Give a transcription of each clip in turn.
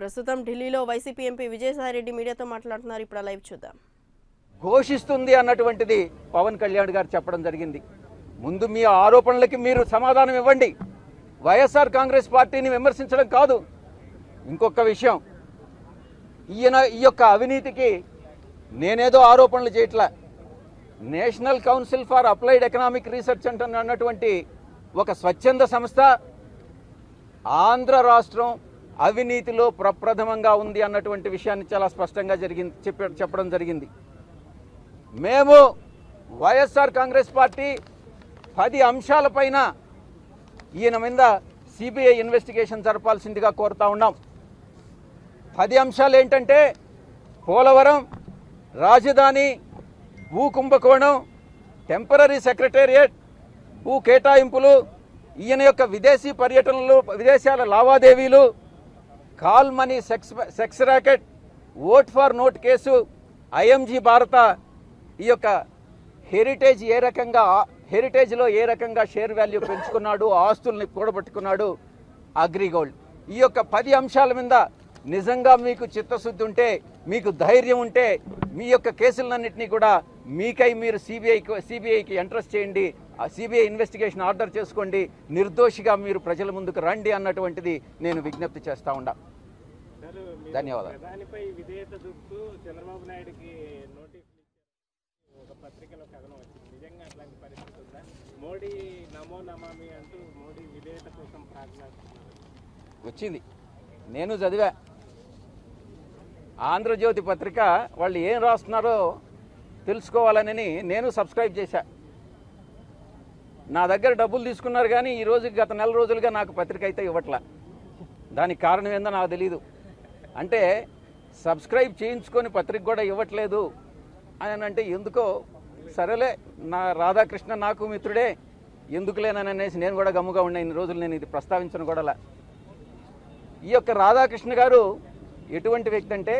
ప్రస్తుతం ఢిల్లీలో YCP MP Vijayasai Reddy మీడియాతో మాట్లాడుతున్నారు ఇప్పుడు ఆ లైవ్ చూద్దాం ఘోషిస్తుంది అన్నటువంటిది పవన్ కళ్యాణ్ గారు చెప్పడం జరిగింది ముందు మీ ఆరోపణలకి మీరు సమాధానం ఇవ్వండి వైఎస్ఆర్ కాంగ్రెస్ పార్టీని విమర్శించడం కాదు ఇంకొక విషయం ఈయన ఈ యొక్క అవినీతికి నేనేదో ఆరోపణలు చేయట్లా National Council for Applied Economic Research అంటున్న అన్నటువంటి ఒక స్వచ్ఛంద సంస్థ ఆంధ్ర రాష్ట్రం అవినీతిలో ప్రప్రథమంగా ఉంది అన్నటువంటి విషయాన్ని చాలా స్పష్టంగా జరిగింది చెప్ప చెప్పడం జరిగింది మేము వైఎస్ఆర్ కాంగ్రెస్ పార్టీ పది అంశాలపైన ఈయన మీద సిబిఐ ఇన్వెస్టిగేషన్ జరపాల్సిందిగా కోరుతా ఉన్నాం పది అంశాలు ఏంటంటే పోలవరం రాజధాని భూ కుంభకోణం టెంపరీ సెక్రటేరియట్ భూ కేటాయింపులు ఈయన యొక్క విదేశీ పర్యటనలు విదేశాల లావాదేవీలు call money sex sex racket vote for note case IMG భారత ఈ యొక్క హెరిటేజ్ ఏ రకంగా హెరిటేజ్లో ఏ రకంగా షేర్ వాల్యూ పెంచుకున్నాడు ఆస్తుల్ని కూడబెట్టుకున్నాడు అగ్రిగోల్డ్ ఈ యొక్క పది అంశాల మీద నిజంగా మీకు చిత్తశుద్ధి ఉంటే మీకు ధైర్యం ఉంటే మీ యొక్క కేసులన్నింటినీ కూడా మీకై మీరు సిబిఐకి సిబిఐకి ఎంట్రస్ట్ చేయండి ఆ సిబిఐ ఇన్వెస్టిగేషన్ ఆర్డర్ చేసుకోండి నిర్దోషిగా మీరు ప్రజల ముందుకు రండి అన్నటువంటిది నేను విజ్ఞప్తి చేస్తా ఉండా సార్, మీరు ధన్యవాదాలు. ప్రధానిపై విధేయత చూపుతూ చంద్రబాబు నాయుడుకి నోటీసులు ఇచ్చారు ఒక పత్రికలో కథనం వచ్చింది నిజంగా అట్లాంటి పరిస్థితి ఉందా మోడీ నమో నమామి అంటూ మోడీ విధేయత కోసం ప్రార్థిస్తున్నారు వచ్చింది నేను చదివా ఆంధ్రజ్యోతి పత్రిక వాళ్ళు ఏం రాస్తున్నారో తెలుసుకోవాలని నేను సబ్స్క్రైబ్ చేశా నా దగ్గర డబ్బులు తీసుకున్నారు కానీ ఈ రోజు గత నెల రోజులుగా నాకు పత్రిక అయితే ఇవ్వట్లా దానికి కారణం ఏందో నాకు తెలీదు అంటే సబ్స్క్రైబ్ చేయించుకొని పత్రిక కూడా ఇవ్వట్లేదు అని అంటే ఎందుకో సరేలే నా రాధాకృష్ణ నాకు మిత్రుడే ఎందుకులేనని అనేసి నేను కూడా గమ్ముగా ఉన్నా ఇన్ని రోజులు నేను ఇది ప్రస్తావించను కూడా ఈ యొక్క రాధాకృష్ణ గారు ఎటువంటి వ్యక్తి అంటే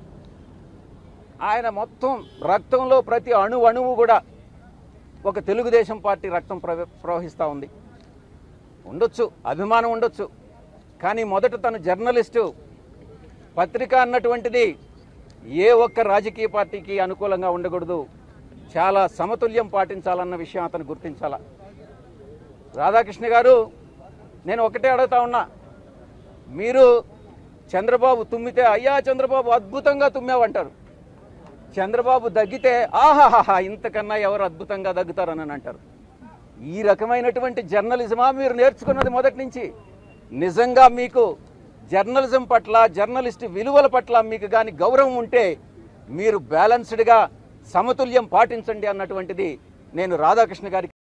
ఆయన మొత్తం రక్తంలో ప్రతి అణు అణువు కూడా ఒక తెలుగుదేశం పార్టీ రక్తం ప్రవ ప్రవహిస్తూ ఉంది ఉండొచ్చు అభిమానం ఉండొచ్చు కానీ మొదట తను జర్నలిస్టు పత్రిక అన్నటువంటిది ఏ ఒక్క రాజకీయ పార్టీకి అనుకూలంగా ఉండకూడదు చాలా సమతుల్యం పాటించాలన్న విషయం అతను గుర్తించాల రాధాకృష్ణ గారు నేను ఒకటే అడుగుతా ఉన్నా మీరు చంద్రబాబు తుమ్మితే అయ్యా చంద్రబాబు అద్భుతంగా తుమ్మావంటారు చంద్రబాబు దగ్గితే ఆహాహాహా ఇంతకన్నా ఎవరు అద్భుతంగా దగ్గుతారని అంటారు ఈ రకమైనటువంటి జర్నలిజమా మీరు నేర్చుకున్నది మొదటి నుంచి నిజంగా మీకు జర్నలిజం పట్ల జర్నలిస్ట్ విలువల పట్ల మీకు కానీ గౌరవం ఉంటే మీరు బ్యాలెన్స్డ్గా సమతుల్యం పాటించండి అన్నటువంటిది నేను రాధాకృష్ణ గారికి